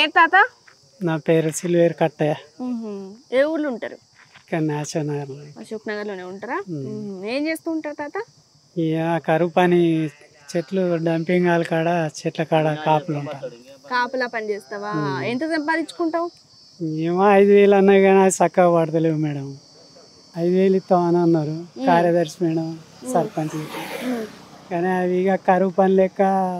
పేరు తాత నా పేరు సిల్వేర్ కట్టయ్య ఏ ఊర్లో ఉంటారు ఇక్కడ నేషనల్ నగర్లో అశోక్ నగర్లోనే ఉంటారా మ్మ్. ఏం చేస్తూ ఉంటారు తాత ఇక కరువు పని చెట్లు డంపింగ్ హాల్ కాడ చెట్ల కాడ కాపులు ఉంటారు కాపలా పని చేస్తావా ఎంత సంపాదించుకుంటావు ఏమో ఐదు వేలు అన్నా కానీ అది చక్కగా పడతలేవు మేడం ఐదు వేలు ఇస్తామని అన్నారు కార్యదర్శి మేడం సర్పంచ్ గిట్ల. కానీ అవి ఇక కరువు పని లెక్క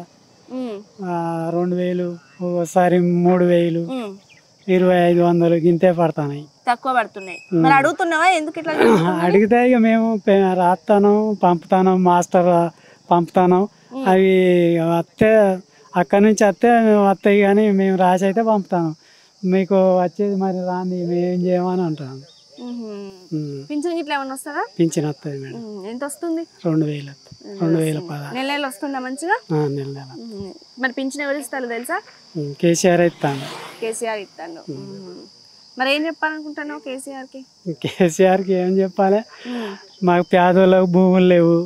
మ్మ్. ఆ, రెండు వేలు ఒకసారి మూడు వేలు మ్మ్. ఇరవై ఐదు వందలు గింతే పడుతున్నాయి తక్కువ పడుతున్నాయి మరి అడుగుతున్నావా ఎందుకు ఇట్లా చేస్తున్నావు? అడిగితే ఇక మేము పె- రాస్తాను పంపుతాను మాస్టర్ పంపుతాను అవి వస్తే అక్కడి నుంచి వస్తే వస్తాయి కానీ మేము రాసి అయితే పంపుతాను మీకు వచ్చేది మరి రాంది మేమేం చేయమని అంటాను మ్మ్. ఉమ్. పింఛన్ ఇట్లా ఏమన్నా వస్తుందా పింఛన్ వస్తుంది మేడం మ్మ్. ఎంత వస్తుంది రెండు వేలు వస్తుంది. రెండు వేల పదహారు నెల నెల వస్తుందా మంచిగా ఆ, నెల నెల మ్మ్. మరి పింఛన్ ఎవరు ఇస్తారు తెలుసా ఉమ్, కేసీఆర్ ఇస్తాను కేసీఆర్ ఇస్తాను మ్మ్. మరి ఏం చెప్పాలనుకుంటున్నావు కేసీఆర్కి కేసీఆర్కి ఏం చెప్పాలి మాకు పేదోళ్ళకు భూములు లేవు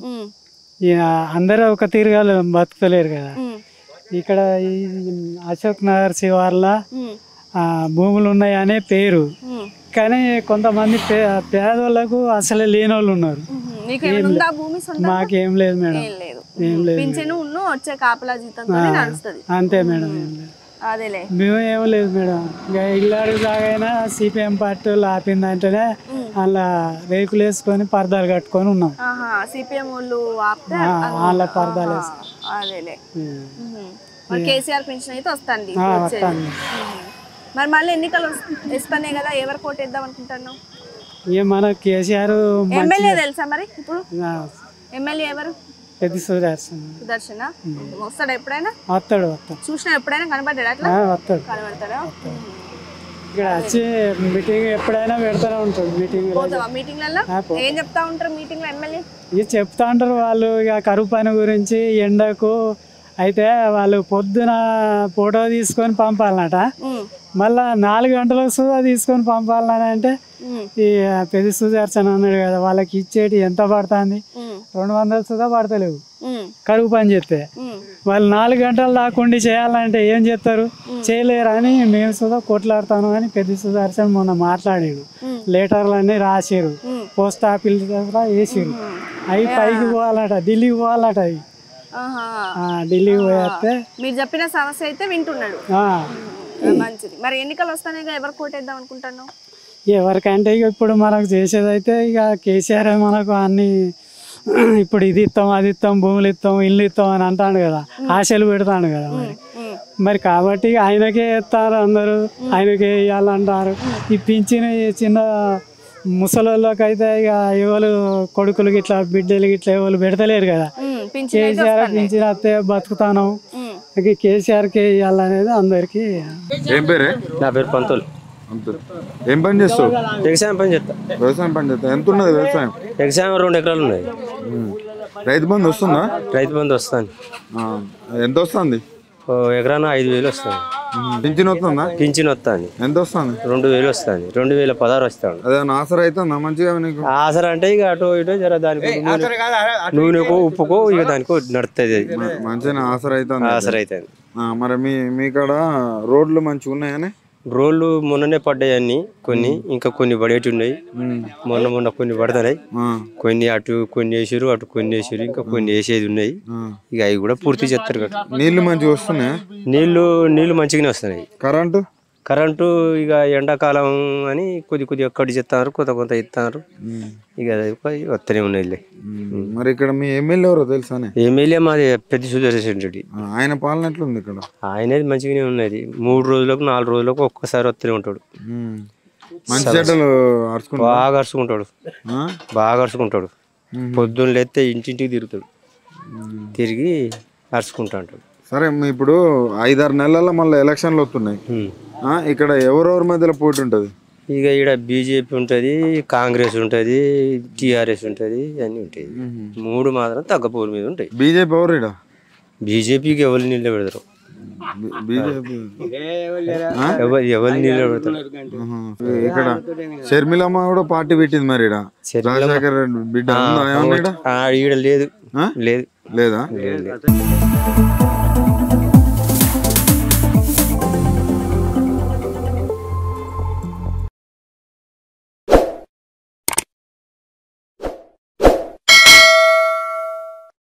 ఇక అందరూ ఒక తీరుగా బతుకుతలేరు కదా ఇక్కడ ఈ అశోక్ నగర్ శివార్ల ఆ, భూములు ఉన్నాయి అనే పేరు కానీ కొంతమంది పే పేదోళ్ళకు అసలే లేని వాళ్ళు ఉన్నారు నీకు ఏమైనా ఉందా భూమి సొంత మాకేం లేదు మేడం ఏం లేదు ఏం లేదు పింఛను ఉన్ను వచ్చే కాపలా జీతంతో నడుస్తుంది అంతే మేడం ఏం లేదు అదేలే మేము ఏం లేదు మేడం ఇంకా ఇల్లు అడుగు దాగైనా సిపిఎం పార్టీ వాళ్ళు ఆపిందంటేనే అలా రేకులు వేసుకొని పరదాలు కట్టుకొని ఉన్నాం ఆహా సిపిఎం వాళ్ళు ఆపితే ఆ, వాళ్ళ పరదాలు వేసి అదేలే ఉమ్. మ్మ్. మరి కేసీఆర్ పెన్షన్ అయితే వస్తుంది ఆ, వచ్చేది వస్తాను మ్మ్. మరి మళ్ళీ ఎన్నికలు వస్- వస్తానే కదా ఎవరు కోటేద్దాం అనుకుంటున్నావు ఇక మన కేసీఆర్ ఎమ్మెల్యే తెలుసా మరి ఇప్పుడు ఆ, ఎమ్మెల్యే ఎవరు పెద్ద సుదర్శన్ సుదర్శన వస్తాడా ఎప్పుడైనా వస్తాడు వస్తాడు చూసినా ఎప్పుడైనా కనబడ్డాడు అట్లా ఆ, వస్తాడు కనబడతాడా ఇక్కడ వచ్చి మీటింగ్ ఎప్పుడైనా పెడతానే ఉంటాడు మీటింగ్ పోతావా మీటింగ్లలో ఏం చెప్తా ఉంటారు మీటింగ్ లో ఎమ్మెల్యే ఇక చెప్తా ఉంటారు వాళ్ళు ఇక కరువు పని గురించి ఎండకు అయితే వాళ్ళు పొద్దున ఫోటో తీసుకొని పంపాలన్నట మళ్ళా నాలుగు గంటలకు సుధా తీసుకొని పంపాలని అంటే ఈ పెద్ద సుదర్శన్ అన్నాడు కదా వాళ్ళకి ఇచ్చేటి ఎంత పడుతుంది రెండు వందలు సుధా పడతలేవు కరువు పని చేస్తే వాళ్ళు నాలుగు గంటలు దాకుండి చేయాలంటే ఏం చేస్తారు చేయలేరు అని మేము సుధా కొట్లాడతాను అని పెద్ద సుదర్శన్ మొన్న మాట్లాడాడు లెటర్లు అన్నీ రాసిరు పోస్ట్ ఆఫీస్ దగ్గర వేసిరు అవి పైకి పోవాలట ఢిల్లీకి పోవాలట అవి ఆహా ఆ, ఢిల్లీకి పోయేస్తే మీరు చెప్పిన సమస్య అయితే వింటున్నాడు ఆ, మంచిది మరి ఎన్నికలు వస్తానే ఎవరు కోటేద్దాం అనుకుంటున్నావు ఎవరికంటే ఇక ఇప్పుడు మనకు చేసేది అయితే ఇక కేసీఆర్ మనకు అన్ని ఇప్పుడు ఇది ఇస్తాం అది ఇస్తాం భూములు ఇస్తాం ఇల్లు ఇస్తాం అని అంటాడు కదా ఆశలు పెడతాడు కదా మరి మరి కాబట్టి ఇక ఆయనకే ఇస్తారు అందరూ ఆయనకే ఇవ్వాలంటారు ఈ పింఛన్ ఈ చిన్న ముసలోళ్ళకి అయితే ఇక ఎవరు కొడుకులు గిట్లా బిడ్డలు గిట్లా ఎవరు పెడతలేరు కదా పింఛన్ అయితే కేసీఆర్ పింఛన్ వస్తే బతుకుతాను ఇక కేసీఆర్కే ఇవ్వాలనేది అందరికీ ఏం పేరే నా పేరు పంతులు అంతే ఏం పని చేస్తావు వ్యవసాయం పని చేస్తా వ్యవసాయం పని చేస్తావు ఎంత ఉన్నది వ్యవసాయం వ్యవసాయం రెండు ఎకరాలు ఉన్నాయి ఉమ్. రైతు బంధు వస్తుందా రైతు బంధు వస్తాను ఆ. ఎంత వస్తుంది ఓ ఎకరాన ఐదు వేలు వస్తాను పింఛన్ వస్తుందా పింఛన్ వస్తాను ఎంత వస్తుంది రెండు వేలు వస్తాను రెండు వేల పదహారు వస్తాను అదే ఆసర అవుతుందా మంచిగా నీకు ఆసర అంటే ఇక అటు ఇటు జర దానికి నూనె- నూనెకు ఉప్పుకో ఇక దానికో నడుస్తుంది అది మంచిగా ఆసర అవుతుంది ఆసర అవుతుంది ఆ, మరి మీ మీ కాడ రోడ్లు మంచిగా ఉన్నాయని రోడ్లు మొన్ననే పడ్డాయి అన్ని కొన్ని ఇంకా కొన్ని పడేటి ఉన్నాయి మొన్న మొన్న కొన్ని పడుతున్నాయి ఆ, కొన్ని అటు కొన్ని వేసారు అటు కొన్ని వేసారు ఇంకా కొన్ని వేసేది ఉన్నాయి ఆ. ఇక అవి కూడా పూర్తి చేస్తారు కదా నీళ్లు మంచిగా వస్తున్నాయా నీళ్లు నీళ్లు మంచిగానే వస్తున్నాయి కరెంటు కరెంటు ఇక ఎండాకాలం అని కొద్ది కొద్దిగా కట్ చేస్తున్నారు కొంత కొంత ఇస్తున్నారు ఉమ్. ఇక అది పోయి వస్తూనే ఉన్నాయి ఉమ్. మరి ఇక్కడ మీ ఎమ్మెల్యే ఎవరో తెలుసానే ఎమ్మెల్యే మాది పెద్ద సుదర్శన్ రెడ్డి ఆ, ఆయన పాలన ఎట్లుంది ఇక్కడ ఆయనది మంచిగానే ఉన్నది మూడు రోజులకు నాలుగు రోజులకు ఒక్కసారి వస్తూనే ఉంటాడు ఉమ్. మంచి చెడ్డలు అరుచుకుంటా బాగా అరుచుకుంటాడు బాగా అరుచుకుంటాడు పొద్దున్న లేస్తే ఇంటింటికి తిరుగుతాడు తిరిగి అరుచుకుంటా ఉంటాడు సరే మీ ఇప్పుడు ఐదారు నెలల్లో మళ్ళీ ఎలక్షన్లు వస్తున్నాయి ఉమ్. ఆ, ఇక్కడ ఎవరెవరి మధ్యలో పోటీ ఉంటుంది ఇక ఈడ బీజేపీ ఉంటుంది కాంగ్రెస్ ఉంటుంది టీఆర్ఎస్ ఉంటుంది అన్నీ ఉంటాయి మూడు మాత్రం తగ్గపోరు మీద ఉంటాయి బీజేపీ ఎవరు ఇక్కడ బీజేపీకి ఎవరు నిలబెడతారు బీజేపీ ఎవరు ఎవరు నిలబెడతారు ఇక్కడ షర్మిలమ్మ కూడా పార్టీ పెట్టింది మరి ఇక్కడ రాజశేఖర్ రెడ్డి బిడ్డ ఉందా ఏమన్నా ఈడ? ఆ, ఈడ లేదు ఆ? లేదు లేదా లేదు లేదు